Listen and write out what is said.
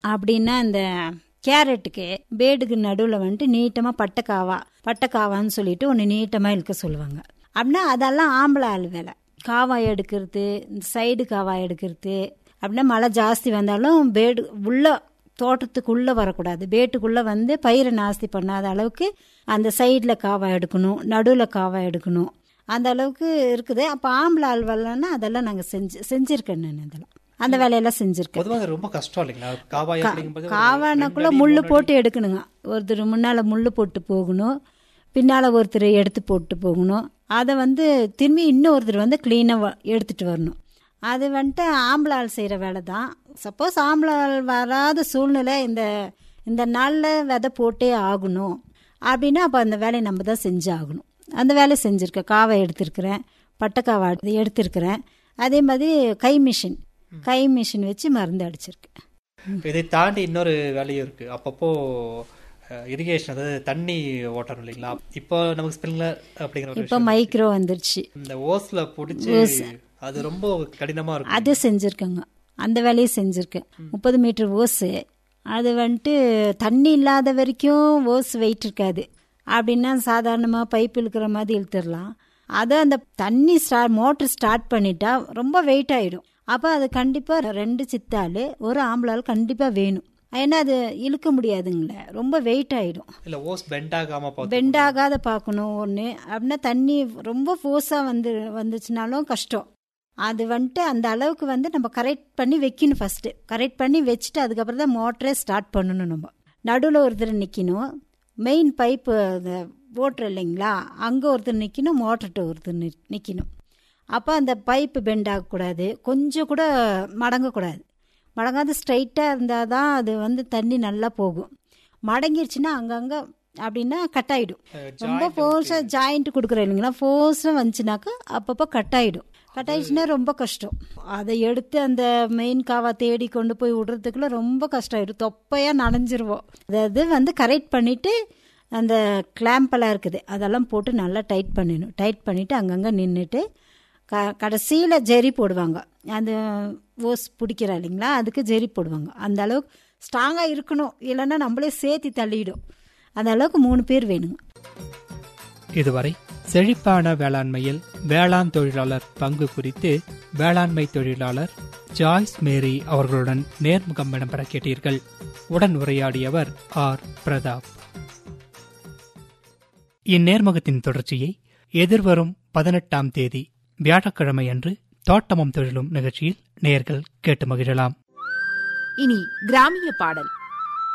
அப்படின்னா இந்த கேரட்டுக்கு பேடுக்கு நடுவில் வந்துட்டு நீட்டமாக பட்டைக்காவா பட்டைக்காவான்னு சொல்லிட்டு ஒன்று நீட்டமாக இழுக்க சொல்லுவாங்க அப்படின்னா அதெல்லாம் ஆம்பளை ஆள் வேலை காவாய் எடுக்கிறது இந்த சைடு காவாய் எடுக்கிறது அப்படின்னா மழை ஜாஸ்தி வந்தாலும் பேடு உள்ள தோட்டத்துக்குள்ளே வரக்கூடாது பேட்டுக்குள்ளே வந்து பயிரை நாஸ்தி பண்ணாத அளவுக்கு அந்த சைடில் காவாய் எடுக்கணும் நடுவில் காவாய் எடுக்கணும் அந்த அளவுக்கு இருக்குது அப்போ ஆம்பளை ஆள் வரலன்னா அதெல்லாம் நாங்கள் செஞ்சு செஞ்சுருக்கேன் நான் அதெல்லாம் அந்த வேலையெல்லாம் செஞ்சுருக்கேன் பொதுவாக அது ரொம்ப கஷ்டம் இல்லைங்களா காவாய் அப்படிங்கும்போது ஒரு காவானாக்குள்ள ரெண்டு அடி, முள்ளு மூணு போட்டு எடுக்கணுங்க ஒருத்தர் முன்னால் முள்ளு போட்டு போகணும் பின்னால் ஒருத்தர் எடுத்து போட்டு போகணும் அதை வந்து திரும்பி இன்னொருத்தர் வந்து க்ளீனாக எடுத்துட்டு வரணும் அது வந்துட்டு ஆம்பளை ஆள் செய்கிற வேலை தான் சப்போஸ் ஆம்பளை ஆள் வராத சூழ்நிலை இந்த இந்த நாளில் விதை போட்டே ஆகணும் அப்படின்னா அப்போ அந்த வேலையை நம்ம தான் செஞ்சு ஆகணும் அந்த வேலையை செஞ்சுருக்கேன் காவை எடுத்திருக்கிறேன் பட்டைக்காவை எடுத்திருக்கிறேன் அதே மாதிரி கை மிஷின் கை மிஷின் வச்சு மருந்து அடிச்சிருக்கேன் இதை தாண்டி இன்னொரு வேலையும் இருக்கு அப்பப்போ இரிகேஷன் அதாவது தண்ணி ஓட்டணும் இல்லைங்களா இப்போ நமக்கு ஸ்ப்ரிங்லர் அப்படிங்கிற ஒரு இப்போ விஷயம் மைக்ரோ வந்துருச்சு இந்த ஓஸ்ல பிடிச்சி அது ரொம்ப கடினமா இருக்கும் அது செஞ்சுருக்கேங்க அந்த வேலையை செஞ்சுருக்கேன் முப்பது மீட்டர் ஓஸு அது வந்துட்டு தண்ணி இல்லாத வரைக்கும் ஓஸ் வெயிட் இருக்காது அப்படின்னா சாதாரணமாக பைப் இழுக்கிற மாதிரி இழுத்துடலாம் அதை அந்த தண்ணி ஸ்டா மோட்டர் ஸ்டார்ட் பண்ணிட்டா ரொம்ப வெயிட் ஆகிடும் அப்போ அது கண்டிப்பாக ரெண்டு சித்தாள் ஒரு ஆம்பளால் கண்டிப்பாக வேணும் ஏன்னா அது இழுக்க முடியாதுங்களே ரொம்ப வெயிட் ஆகிடும் இல்ல ஓஸ் பெண்ட் ஆகாம பார்த்து பெண்ட் ஆகாத பார்க்கணும் ஒன்று அப்படின்னா தண்ணி ரொம்ப ஃபோர்ஸாக வந்து வந்துச்சுனாலும் கஷ்டம் அது வந்துட்டு அந்த அளவுக்கு வந்து நம்ம கரெக்ட் பண்ணி வைக்கணும் ஃபஸ்ட்டு கரெக்ட் பண்ணி வச்சுட்டு அதுக்கப்புறம் தான் மோட்டரே ஸ்டார்ட் பண்ணணும் நம்ம நடுவில் ஒருத்தர் நிற்கணும் மெயின் பைப்பு அந்த ஓட்டுற இல்லைங்களா அங்கே ஒருத்தர் நிற்கணும் மோட்டர்கிட்ட ஒருத்தர் நிற்கணும் அப்போ அந்த பைப்பு பெண்ட் ஆகக்கூடாது கொஞ்சம் கூட மடங்கக்கூடாது மடங்காத ஸ்ட்ரைட்டாக இருந்தால் தான் அது வந்து தண்ணி நல்லா போகும் மடங்கிருச்சுன்னா அங்கங்கே அப்படின்னா கட் ஆகிடும் ரொம்ப ஃபோர்ஸாக ஜாயிண்ட் கொடுக்குறோம் இல்லைங்களா ஃபோர்ஸாக வந்துச்சுனாக்கா அப்பப்போ கட் ஆகிடும் கட் ஆயிடுச்சுன்னா ரொம்ப கஷ்டம் அதை எடுத்து அந்த மெயின் காவா தேடி கொண்டு போய் விடுறதுக்குள்ள ரொம்ப கஷ்டம் ஆயிடும் தொப்பையாக நனைஞ்சிருவோம் அதாவது வந்து கரெக்ட் பண்ணிவிட்டு அந்த கிளாம்பெல்லாம் இருக்குது அதெல்லாம் போட்டு நல்லா டைட் பண்ணிடணும் டைட் பண்ணிவிட்டு அங்கங்கே நின்றுட்டு க கடைசியில் ஜெரி போடுவாங்க அந்த ஓஸ் பிடிக்கிற இல்லைங்களா அதுக்கு ஜெரி போடுவாங்க அந்த அளவுக்கு ஸ்ட்ராங்காக இருக்கணும் இல்லைன்னா நம்மளே சேர்த்தி தள்ளிடும் அந்த அளவுக்கு மூணு பேர் வேணுங்க இதுவரை செழிப்பான வேளாண்மையில் வேளாண் தொழிலாளர் பங்கு குறித்து வேளாண்மை தொழிலாளர் ஜாய்ஸ் மேரி அவர்களுடன் நேர்முகம் இடம்பெற கேட்டீர்கள் உடன் உரையாடியவர் ஆர் பிரதாப் இந்நேர்முகத்தின் தொடர்ச்சியை எதிர்வரும் பதினெட்டாம் தேதி வியாழக்கிழமை அன்று தோட்டமும் தொழிலும் நிகழ்ச்சியில் நேர்கள் கேட்டு மகிழலாம் இனி கிராமிய பாடல்